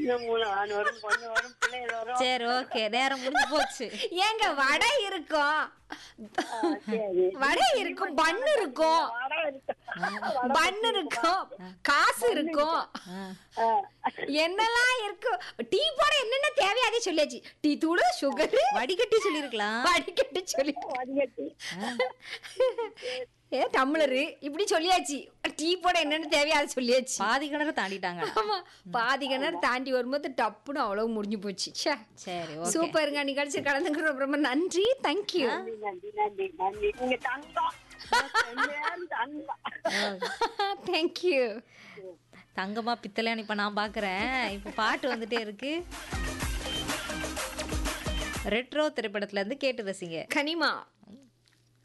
இன்னும் மூணு ஆண் வரும் பொண்ணு வரும் பிள்ளைகள் வரும் சரி ஓகே நேரம் முடிஞ்சு போச்சு ஏங்க வடை இருக்கும் ஆ, சரி வடை இருக்கும் பன் இருக்கும் வடை இருக்கு. பன் இருக்கும் காசு இருக்கும் ஆ. ஆ, என்னெல்லாம் இருக்கும் டீ போட என்னென்ன தேவையோ அதே சொல்லியாச்சு டீ தூள் சுகர் வடிகட்டி சொல்லிருக்கலாம் வடிகட்டி சொல்லி வடிகட்டி ஏ டம்ளரு இப்படி சொல்லியாச்சு டீ போட என்னென்ன தேவையோ அதை சொல்லியாச்சு பாதி கிணறு தாண்டிட்டாங்க ஆமா பாதி கிணறு தாண்டி வரும்போது டப்புன்னு அவ்வளவு முடிஞ்சு போச்சு ச்சே. சரி ஓகே சூப்பருங்க நிகழ்ச்சி கலந்துக்கிற ரொம்ப ரொம்ப நன்றி தேங்க்யூ நன்றி நன்றி நன்றி நன்றி நீங்க தங்கம் உண்மையான தங்கம் தேங்க்யூ தங்கமா பித்தளையான்னு இப்ப நான் பாக்குறேன் இப்ப பாட்டு வந்துட்டே இருக்கு ரெட்ரோ திரைப்படத்துல இருந்து கேட்டு ரசிங்க கனிமா